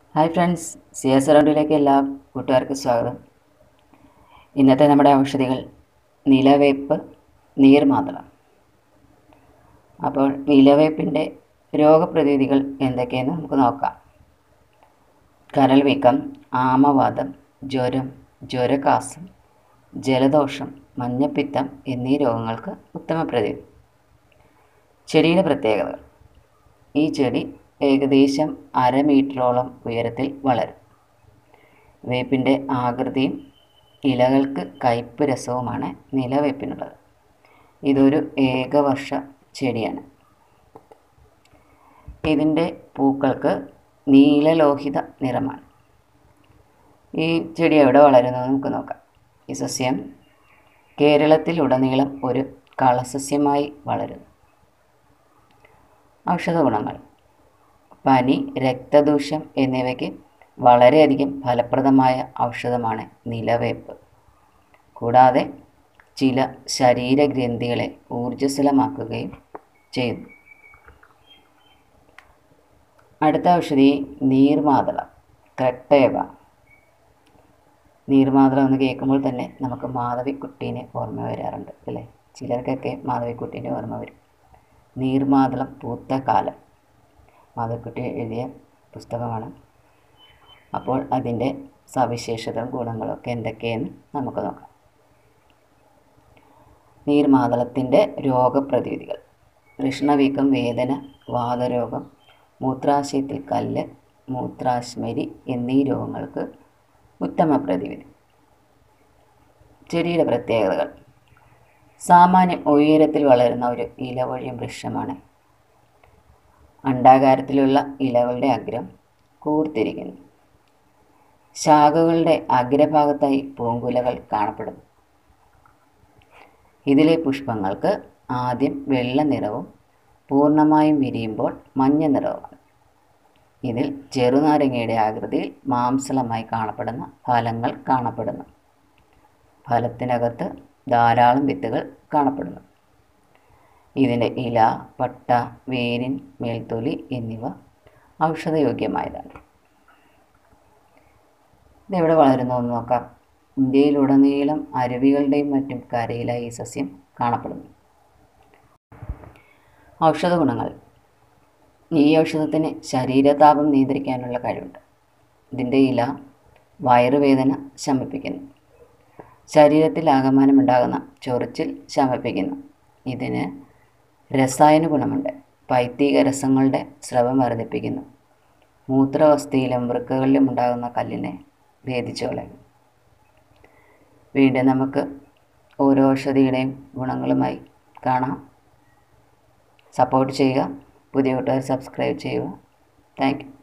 hi friends C S റൗണ്ടിലേക്ക് എല്ലാ കൂട്ടുകാർക്കും സ്വാഗതം ഇന്നത്തെ നമ്മുടെ ഔഷധികൾ നിലവേപ്പ് നീർമാതളം അപ്പോൾ നിലവേപ്പിൻ്റെ രോഗപ്രതിവിധികൾ എന്തൊക്കെയെന്ന് നമുക്ക് നോക്കാം കരൾ വീക്കം ആമവാദം ജ്വരം ജ്വരകാസം ജലദോഷം മഞ്ഞപ്പിത്തം എന്നീ രോഗങ്ങൾക്ക് ഉത്തമ പ്രതിവിധി ചെടിയുടെ പ്രത്യേകതകൾ ഈ ചെടി ഏകദേശം അര മീറ്ററോളം ഉയരത്തിൽ വളരും വേപ്പിൻ്റെ ആകൃതിയും ഇലകൾക്ക് കയ്പ് രസവുമാണ് നിലവേപ്പിനുള്ളത് ഇതൊരു ഏകവർഷ ചെടിയാണ് ഇതിൻ്റെ പൂക്കൾക്ക് നീലലോഹിത നിറമാണ് ഈ ചെടി എവിടെ വളരുന്നത് നമുക്ക് നോക്കാം ഈ സസ്യം കേരളത്തിലുടനീളം ഒരു കളസസ്യമായി വളരുന്നു ഔഷധ ഗുണങ്ങൾ പനി രക്തദൂഷ്യം എന്നിവയ്ക്ക് വളരെയധികം ഫലപ്രദമായ ഔഷധമാണ് നിലവേപ്പ് കൂടാതെ ചില ശരീരഗ്രന്ഥികളെ ഊർജ്ജസ്വലമാക്കുകയും ചെയ്യുന്നു അടുത്ത ഔഷധി നീർമാതളം ക്രെട്ടേവ നീർമാതളം എന്ന് കേൾക്കുമ്പോൾ തന്നെ നമുക്ക് മാധവിക്കുട്ടീനെ ഓർമ്മ വരാറുണ്ട് അല്ലേ ചിലർക്കൊക്കെ മാധവിക്കുട്ടീൻ്റെ ഓർമ്മ വരും നീർമാതളം പൂത്ത കാലം മാധവിക്കുട്ടി എഴുതിയ പുസ്തകമാണ് അപ്പോൾ അതിൻ്റെ സവിശേഷതകളും ഗുണങ്ങളൊക്കെ എന്തൊക്കെയെന്ന് നമുക്ക് നോക്കാം നീർമാതളത്തിൻ്റെ രോഗപ്രതിവിധികൾ കൃഷ്ണവീക്കം വേദന വാതരോഗം മൂത്രാശയത്തിൽ കല്ല് മൂത്രാശ്മരി എന്നീ രോഗങ്ങൾക്ക് ഉത്തമ പ്രതിവിധി ചെടിയുടെ പ്രത്യേകതകൾ സാമാന്യം ഉയരത്തിൽ വളരുന്ന ഒരു ഇലവഴിയും വൃക്ഷമാണ് അണ്ഡാകാരത്തിലുള്ള ഇലകളുടെ അഗ്രം കൂർത്തിരിക്കുന്നു ശാഖകളുടെ അഗ്രഭാഗത്തായി പൂങ്കുലകൾ കാണപ്പെടുന്നു ഇതിലെ പുഷ്പങ്ങൾക്ക് ആദ്യം വെള്ള നിറവും പൂർണ്ണമായും വിരിയുമ്പോൾ മഞ്ഞ നിറവുമാണ് ഇതിൽ ചെറുനാരങ്ങയുടെ ആകൃതിയിൽ മാംസളമായി കാണപ്പെടുന്ന ഫലങ്ങൾ കാണപ്പെടുന്നു ഫലത്തിനകത്ത് ധാരാളം വിത്തുകൾ കാണപ്പെടുന്നു ഇതിൻ്റെ ഇല പട്ട വേരിൻ മേൽത്തൊലി എന്നിവ ഔഷധയോഗ്യമായതാണ് ഇതെവിടെ വളരുന്നു എന്ന് നോക്കാം ഇന്ത്യയിലുടനീളം അരുവികളുടെയും മറ്റും കരയിലായി ഈ സസ്യം കാണപ്പെടുന്നു ഔഷധ ഗുണങ്ങൾ ഈ ഔഷധത്തിന് ശരീരതാപം നിയന്ത്രിക്കാനുള്ള കഴിവുണ്ട് ഇതിൻ്റെ ഇല വയറുവേദന ശമിപ്പിക്കുന്നു ശരീരത്തിൽ ആകമാനമുണ്ടാകുന്ന ചൊറിച്ചിൽ ശമിപ്പിക്കുന്നു ഇതിന് രസായന ഗുണമുണ്ട് പൈത്തിക രസങ്ങളുടെ സ്രവം വർദ്ധിപ്പിക്കുന്നു മൂത്രവസ്ഥയിലും വൃക്കകളിലും ഉണ്ടാകുന്ന കല്ലിനെ ഭേദിച്ചു കളയും വീണ്ടും നമുക്ക് ഓരോ ഔഷധിയുടെയും ഗുണങ്ങളുമായി കാണാം സപ്പോർട്ട് ചെയ്യുക പുതിയ കൂട്ടുകാർ സബ്സ്ക്രൈബ് ചെയ്യുക താങ്ക് യു